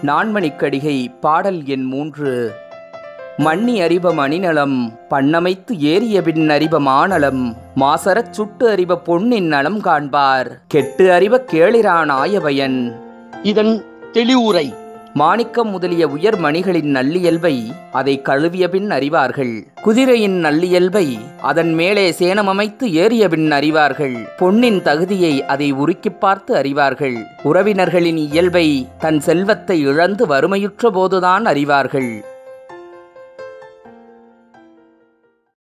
நான்மணிக்கடிகை பாடல் எண் மூன்று மண்ணி அறிப மணிநலம் பண்ணமைத்து ஏறிய பின் அறிப மாநலம் மாசரச் சுட்டு அறிப பொன்னின் நலம் காண்பார் கெட்டு அறிப கேளிரான் ஆயவயன் இதன் தெளிவுரை மாணிக்கம் முதலிய உயர் மணிகளின் நல்லியல்பை அதை கழுவிய பின் அறிவார்கள் குதிரையின் நல்லியல்பை அதன் மேலே சேனமமைத்து ஏறிய பின் அறிவார்கள் பொன்னின் தகுதியை அதை உருக்கிப் பார்த்து அறிவார்கள் உறவினர்களின் இயல்பை தன் செல்வத்தை இழந்து வறுமையுற்ற போதுதான் அறிவார்கள்